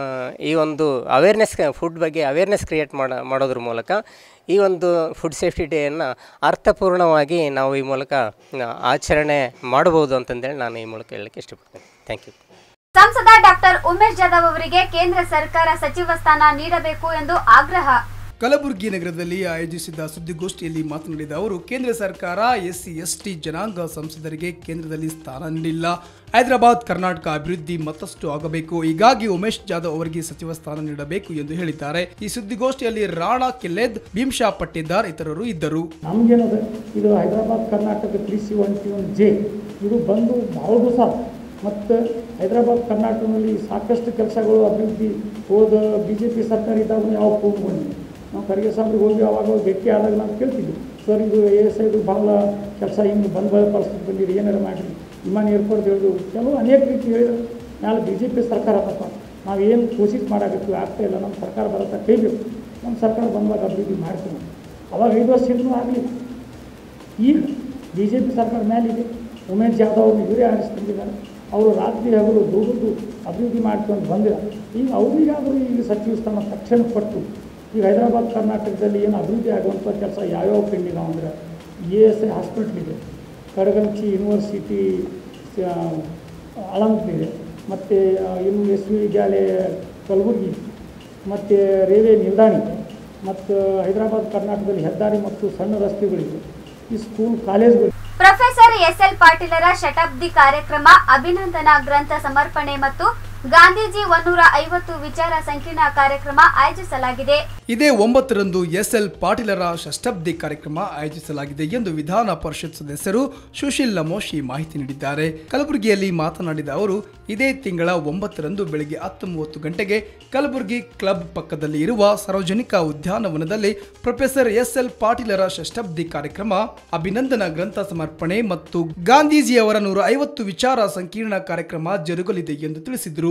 ಈ ಒಂದು ಅವೇರ್ನೆಸ್ ಫುಡ್ ಬಗ್ಗೆ ಅವೇರ್ನೆಸ್ ಕ್ರಿಯೇಟ್ ಮಾಡ ಮಾಡೋದ್ರ ಮೂಲಕ ಈ ಒಂದು ಫುಡ್ ಸೇಫ್ಟಿ ಡೇಯನ್ನು ಅರ್ಥಪೂರ್ಣವಾಗಿ ನಾವು ಈ ಮೂಲಕ ಆ, ಆಚರಣೆ ಮಾಡಬಹುದು ಅಂತಂದೇಳಿ ನಾನು ಈ ಮೂಲಕ ಹೇಳಲಿಕ್ಕೆ ಇಷ್ಟಪಡ್ತೇನೆ ಥ್ಯಾಂಕ್ ಯು ಸಂಸದ ಡಾಕ್ಟರ್ ಉಮೇಶ್ ಜಾಧವ್ ಅವರಿಗೆ ಕೇಂದ್ರ ಸರ್ಕಾರ ಸಚಿವ ಸ್ಥಾನ ನೀಡಬೇಕು ಎಂದು ಆಗ್ರಹ ಕಲಬುರಗಿ ನಗರದಲ್ಲಿ ಆಯೋಜಿಸಿದ್ದ ಸುದ್ದಿಗೋಷ್ಠಿಯಲ್ಲಿ ಮಾತನಾಡಿದ ಅವರು ಕೇಂದ್ರ ಸರ್ಕಾರ ಎಸ್ಸಿ ಎಸ್ಟಿ ಜನಾಂಗ ಸಂಸದರಿಗೆ ಕೇಂದ್ರದಲ್ಲಿ ಸ್ಥಾನ ನೀಡಿಲ್ಲ ಹೈದರಾಬಾದ್ ಕರ್ನಾಟಕ ಅಭಿವೃದ್ಧಿ ಮತ್ತಷ್ಟು ಆಗಬೇಕು ಹೀಗಾಗಿ ಉಮೇಶ್ ಜಾಧವ್ ಅವರಿಗೆ ಸಚಿವ ಸ್ಥಾನ ನೀಡಬೇಕು ಎಂದು ಹೇಳಿದ್ದಾರೆ ಈ ಸುದ್ದಿಗೋಷ್ಠಿಯಲ್ಲಿ ರಾಣಾ ಕಿಲ್ಲೆದ್ ಭೀಮ್ಶಾ ಪಟ್ಟಿದಾರ್ ಇತರರು ಇದ್ದರು ನಮಗೇನದ ಇದು Hyderabad Karnataka three seventy one J ಇದು ಬಂದು ಭಾಳ ದಿವಸ ಮತ್ತು ಹೈದರಾಬಾದ್ ಕರ್ನಾಟಕದಲ್ಲಿ ಸಾಕಷ್ಟು ಕೆಲಸಗಳು ಅಭಿವೃದ್ಧಿ ಹೋದ ಬಿ ಜೆ ಪಿ ಸರ್ಕಾರ ಇದ್ದಾಗ ಯಾವ ಬಂದಿದೆ ನಾವು ಖರ್ಗೆ ಸಾಹೇಬ್ರಿಗೆ ಹೋಗಿ ಅವಾಗ ಹೋಗಿ ಭೇಟಿ ಆದಾಗ ನಾವು ಕೇಳ್ತಿದ್ವಿ ಸರ್ ಇದು ಎ ಎಸ್ ಐದು ಭಾಳ ಕೆಲಸ ಹಿಂಗೆ ಬಂದ್ ಬರೋ ಪರಿಸ್ಥಿತಿ ಬಂದಿರಿ ಏನಾರು ಮಾಡಿರಿ ವಿಮಾನ ಏರ್ಪೋರ್ಟ್ ಹೇಳಿದ್ರು ಕೆಲವು ಅನೇಕ ರೀತಿ ಹೇಳಿದ್ರು ನಾಳೆ ಬಿ ಜೆ ಪಿ ಸರ್ಕಾರ ಅದಪ್ಪ ನಾವು ಏನು ಕೋಶಿಶ್ ಮಾಡಾಕತ್ತೀವಿ ಆಗ್ತಾ ಇಲ್ಲ ನಮ್ಮ ಸರ್ಕಾರ ಬರತ್ತ ಕೈಬೇಕು ನಮ್ಮ ಸರ್ಕಾರ ಬಂದಾಗ ಅಭಿವೃದ್ಧಿ ಮಾಡ್ತೀವಿ ಅವಾಗ ಐದು ವರ್ಷ ಹಿಂದೂ ಆಗಲಿ ಈಗ ಬಿ ಜೆ ಪಿ ಸರ್ಕಾರ ಮೇಲಿದೆ ಉಮೇಶ್ ಜಾಧವ್ ಅವ್ರನ್ನ ಇವರೇ ಆರಿಸ್ಕೊಂಡಿದ್ದಾರೆ ಅವರು ರಾತ್ರಿ ಹಗಲು ದುಡಿದು ಅಭಿವೃದ್ಧಿ ಮಾಡ್ಕೊಂಡು ಬಂದಿದ್ದಾರೆ ಈಗ ಅವರಿಗಾದರೂ ಈಗ ಸಚಿವ ಸ್ಥಾನ ತಕ್ಷಣ ಕೊಟ್ಟು ಈಗ ಹೈದರಾಬಾದ್ ಕರ್ನಾಟಕದಲ್ಲಿ ಏನು ಅಭಿವೃದ್ಧಿ ಆಗುವಂಥ ಕೆಲಸ ಯಾವ್ಯಾವ ಪೆಂಡಿದಾವ ಅಂದರೆ ಎ ಎಸ್ ಐ ಹಾಸ್ಪಿಟ್ಲ್ ಇದೆ ಕಡಗಂಚಿ ಯೂನಿವರ್ಸಿಟಿ ಅಳಂತಿದೆ ಮತ್ತು ಇನ್ನು ವಿಶ್ವವಿದ್ಯಾಲಯ ಕಲಬುರಗಿ ಮತ್ತು ರೈಲ್ವೆ ನಿಲ್ದಾಣ ಇದೆ ಮತ್ತು ಹೈದರಾಬಾದ್ ಕರ್ನಾಟಕದಲ್ಲಿ ಹೆದ್ದಾರಿ ಮತ್ತು ಸಣ್ಣ ರಸ್ತೆಗಳಿವೆ ಈ ಸ್ಕೂಲ್ ಕಾಲೇಜ್ಗಳು ಪ್ರೊಫೆಸರ್ ಎಸ್ಎಲ್ ಪಾಟೀಲರ ಶತಾಬ್ದಿ ಕಾರ್ಯಕ್ರಮ ಅಭಿನಂದನಾ ಗ್ರಂಥ ಸಮರ್ಪಣೆ ಮತ್ತು ಗಾಂಧೀಜಿ ಒನ್ನೂರ ಐವತ್ತು ವಿಚಾರ ಸಂಕಿರಣ ಕಾರ್ಯಕ್ರಮ ಆಯೋಜಿಸಲಾಗಿದೆ ಇದೇ ಒಂಬತ್ತರಂದು ಎಸ್ಎಲ್ ಪಾಟೀಲರ ಷಷ್ಠಬ್ದಿ ಕಾರ್ಯಕ್ರಮ ಆಯೋಜಿಸಲಾಗಿದೆ ಎಂದು ವಿಧಾನ ಪರಿಷತ್ ಸದಸ್ಯರು ಸುಶೀಲ್ ನಮೋಶಿ ಮಾಹಿತಿ ನೀಡಿದ್ದಾರೆ ಕಲಬುರಗಿಯಲ್ಲಿ ಮಾತನಾಡಿದ ಅವರು ಇದೇ ತಿಂಗಳ ಒಂಬತ್ತರಂದು ಬೆಳಗ್ಗೆ ಹತ್ತು ಮೂವತ್ತು ಗಂಟೆಗೆ ಕಲಬುರಗಿ ಕ್ಲಬ್ ಪಕ್ಕದಲ್ಲಿ ಇರುವ ಸಾರ್ವಜನಿಕ ಉದ್ಯಾನವನದಲ್ಲಿ ಪ್ರೊಫೆಸರ್ ಎಸ್ಎಲ್ ಪಾಟೀಲರ ಷಷ್ಠಬ್ದಿ ಕಾರ್ಯಕ್ರಮ ಅಭಿನಂದನಾ ಗ್ರಂಥ ಸಮರ್ಪಣೆ ಮತ್ತು ಗಾಂಧೀಜಿಯವರ ನೂರ ಐವತ್ತು ವಿಚಾರ ಸಂಕಿರಣ ಕಾರ್ಯಕ್ರಮ ಜರುಗಲಿದೆ ಎಂದು ತಿಳಿಸಿದರು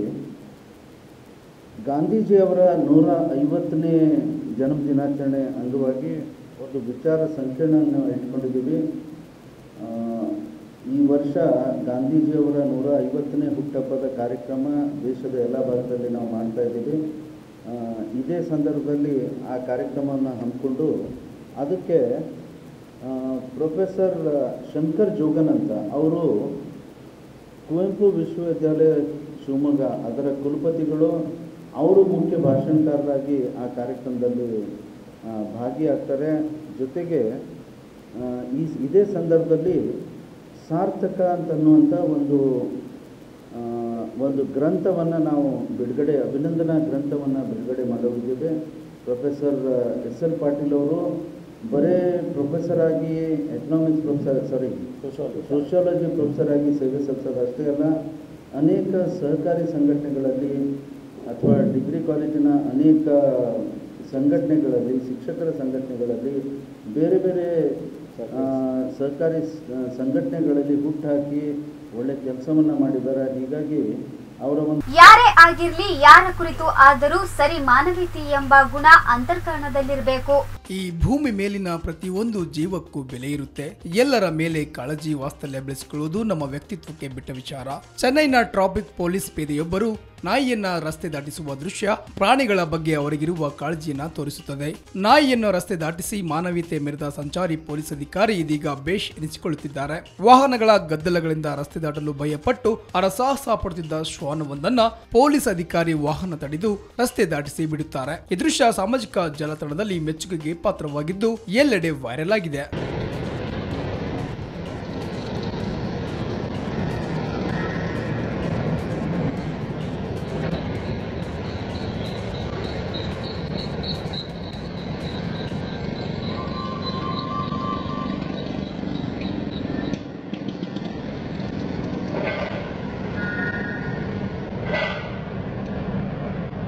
ಗಾಂಧೀಜಿಯವರ ನೂರ ಐವತ್ತನೇ ಜನ್ಮದಿನಾಚರಣೆ ಅಂಗವಾಗಿ ಒಂದು ವಿಚಾರ ಸಂಕಿರಣವನ್ನು ಇಟ್ಕೊಂಡಿದ್ದೀವಿ ಆ, ಈ ವರ್ಷ ಗಾಂಧೀಜಿಯವರ ನೂರ ಐವತ್ತನೇ ಹುಟ್ಟುಹಬ್ಬದ ಕಾರ್ಯಕ್ರಮ ದೇಶದ ಎಲ್ಲ ಭಾಗದಲ್ಲಿ ನಾವು ಮಾಡ್ತಾ ಇದ್ದೀವಿ ಆ, ಇದೇ ಸಂದರ್ಭದಲ್ಲಿ ಆ ಕಾರ್ಯಕ್ರಮವನ್ನು ಹಮ್ಮಿಕೊಂಡು ಅದಕ್ಕೆ ಆ, ಪ್ರೊಫೆಸರ್ ಶಂಕರ್ ಜೋಗನ್ ಅಂತ ಅವರು ಕುವೆಂಪು ವಿಶ್ವವಿದ್ಯಾಲಯ ಶಿವಮೊಗ್ಗ ಅದರ ಕುಲಪತಿಗಳು ಅವರು ಮುಖ್ಯ ಭಾಷಣಕಾರರಾಗಿ ಆ ಕಾರ್ಯಕ್ರಮದಲ್ಲಿ ಆ, ಭಾಗಿಯಾಗ್ತಾರೆ ಜೊತೆಗೆ ಆ, ಈ ಇದೇ ಸಂದರ್ಭದಲ್ಲಿ ಸಾರ್ಥಕ ಅಂತನ್ನುವಂಥ ಒಂದು ಆ, ಒಂದು ಗ್ರಂಥವನ್ನು ನಾವು ಬಿಡುಗಡೆ ಅಭಿನಂದನಾ ಗ್ರಂಥವನ್ನು ಬಿಡುಗಡೆ ಮಾಡೋರಿದ್ದೇವೆ ಪ್ರೊಫೆಸರ್ ಎಸ್ ಎಲ್ ಪಾಟೀಲ್ ಅವರು ಬರೇ ಪ್ರೊಫೆಸರ್ ಆಗಿ economics professor sorry sociology professor ಆಗಿ ಸೇವೆ ಸಲ್ಲಿಸೋದು ಅಷ್ಟೇ ಅಲ್ಲ ಅನೇಕ ಸಹಕಾರಿ ಸಂಘಟನೆಗಳಲ್ಲಿ ಅಥವಾ ಡಿಗ್ರಿ ಕಾಲೇಜಿನ ಅನೇಕ ಸಂಘಟನೆಗಳಲ್ಲಿ ಶಿಕ್ಷಕರ ಸಂಘಟನೆಗಳಲ್ಲಿ ಬೇರೆ ಬೇರೆ ಆ, ಸಹಕಾರಿ ಸ- ಸಂಘಟನೆಗಳಲ್ಲಿ ಹುಟ್ಟುಹಾಕಿ ಒಳ್ಳೆ ಕೆಲಸವನ್ನು ಮಾಡಿದ್ದಾರೆ ಹೀಗಾಗಿ ಅವರ ಒಂದು ಯಾರೇ ಆಗಿರ್ಲಿ ಯಾರ ಕುರಿತು ಆದರೂ ಸರಿ ಮಾನವೀಯತೆ ಎಂಬ ಗುಣ ಅಂತರ್ಕರಣದಲ್ಲಿರಬೇಕು ಈ ಭೂಮಿ ಮೇಲಿನ ಪ್ರತಿಯೊಂದು ಜೀವಕ್ಕೂ ಬೆಲೆ ಇರುತ್ತೆ ಎಲ್ಲರ ಮೇಲೆ ಕಾಳಜಿ ವಾತ್ಸಲ್ಯ ಬೆಳೆಸಿಕೊಳ್ಳುವುದು ನಮ್ಮ ವ್ಯಕ್ತಿತ್ವಕ್ಕೆ ಬಿಟ್ಟ ವಿಚಾರ ಚೆನ್ನೈನ ಟ್ರಾಫಿಕ್ ಪೊಲೀಸ್ ಪೇದೆಯೊಬ್ಬರು ನಾಯಿಯನ್ನ ರಸ್ತೆ ದಾಟಿಸುವ ದೃಶ್ಯ ಪ್ರಾಣಿಗಳ ಬಗ್ಗೆ ಅವರಿಗಿರುವ ಕಾಳಜಿಯನ್ನ ತೋರಿಸುತ್ತದೆ ನಾಯಿಯನ್ನು ರಸ್ತೆ ದಾಟಿಸಿ ಮಾನವೀಯತೆ ಮೆರೆದ ಸಂಚಾರಿ ಪೊಲೀಸ್ ಅಧಿಕಾರಿ ಇದೀಗ ಬೇಷ್ ಎನಿಸಿಕೊಳ್ಳುತ್ತಿದ್ದಾರೆ ವಾಹನಗಳ ಗದ್ದಲಗಳಿಂದ ರಸ್ತೆ ದಾಟಲು ಭಯಪಟ್ಟು ಅರಸಾಹಸ ಪಡುತ್ತಿದ್ದ ಶ್ವಾನವೊಂದನ್ನ ಪೊಲೀಸ್ ಅಧಿಕಾರಿ ವಾಹನ ತಡೆದು ರಸ್ತೆ ದಾಟಿಸಿ ಬಿಡುತ್ತಾರೆ ಈ ದೃಶ್ಯ ಸಾಮಾಜಿಕ ಜಾಲತಾಣದಲ್ಲಿ ಮೆಚ್ಚುಗೆಗೆ ಪಾತ್ರವಾಗಿದ್ದು ಎಲ್ಲೆಡೆ ವೈರಲ್ ಆಗಿದೆ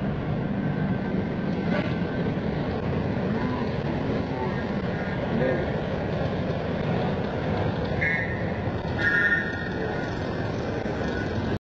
Yeah.